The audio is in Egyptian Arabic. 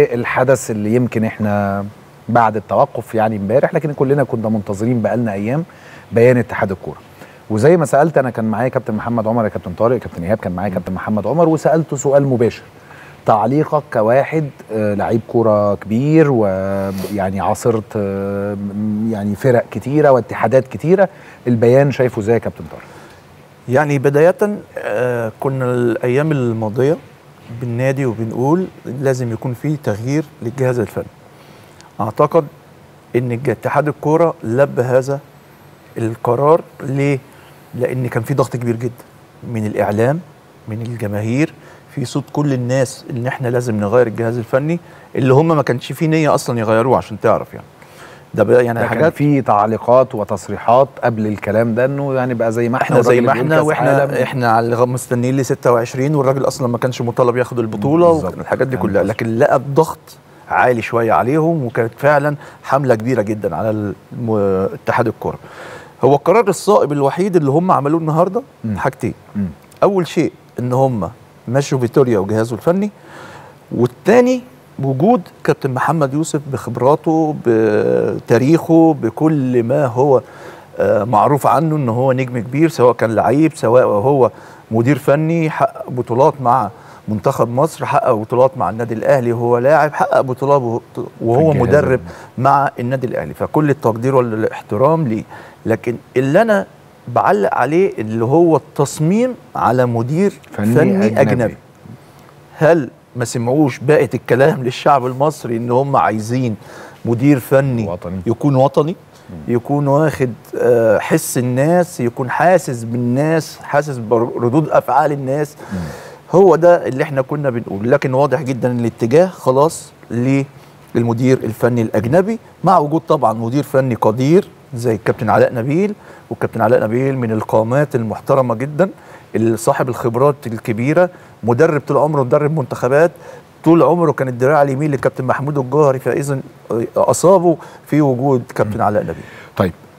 والحدث اللي يمكن احنا بعد التوقف يعني امبارح لكن كلنا كنا منتظرين بقالنا ايام بيان اتحاد الكوره وزي ما سالت انا كان معايا كابتن محمد عمر يا كابتن طارق كابتن ايهاب كان معايا كابتن محمد عمر وسالته سؤال مباشر تعليقك كواحد آه، لعيب كوره كبير ويعني عاصرت آه، م- يعني فرق كتيره واتحادات كتيره البيان شايفه ازاي يا كابتن طارق يعني بداية آه، كنا الأيام الماضية بالنادي وبنقول لازم يكون في تغيير للجهاز الفني أعتقد إن الج- اتحاد الكورة لبى هذا القرار ليه؟ لأن كان في ضغط كبير جدا من الإعلام من الجماهير في صوت كل الناس إن إحنا لازم نغير الجهاز الفني اللي هم ما كانش فيه نية أصلا يغيروه عشان تعرف يعني ده بقى يعني ده كان حاجات في تعليقات وتصريحات قبل الكلام ده انه يعني بقى زي ما احنا احنا زي والراجل ما بيقول احنا كأس واحنا عالم. احنا على الغ- مستنيين ل 26 والراجل اصلا ما كانش مطالب ياخد البطوله بالظبط. والحاجات دي كان كلها بالظبط. لكن لقى الضغط عالي شويه عليهم وكانت فعلا حمله كبيره جدا على الم- اتحاد الكره هو القرار الصائب الوحيد اللي هم عملوه النهارده مم. حاجتين مم. اول شيء ان هم مشوا فيتوريا وجهازه الفني والتاني وجود كابتن محمد يوسف بخبراته بتاريخه بكل ما هو آه، معروف عنه ان هو نجم كبير سواء كان لعيب سواء هو مدير فني حقق بطولات مع منتخب مصر حقق بطولات مع النادي الاهلي وهو لاعب حقق بطولات وهو- وهو الجهاز مدرب مع النادي الاهلي فكل التقدير والاحترام ليه لكن اللي انا بعلق عليه اللي هو التصميم على مدير فني فني, فني أجنبي. أجنبي. أجنبي هل ما سمعوش باقة الكلام للشعب المصري ان هم عايزين مدير فني وطني. يكون وطني يكون واخد آه، حس الناس يكون حاسس بالناس حاسس بردود افعال الناس هو ده اللي احنا كنا بنقول لكن واضح جدا ان الاتجاه خلاص للمدير الفني الاجنبي مع وجود طبعا مدير فني قدير زي الكابتن علاء نبيل والكابتن علاء نبيل من القامات المحترمه جدا اللي صاحب الخبرات الكبيره مدرب طول عمره مدرب منتخبات طول عمره كان الدراع اليمين للكابتن محمود الجوهري فاذا اصابه في وجود كابتن علاء نبيل طيب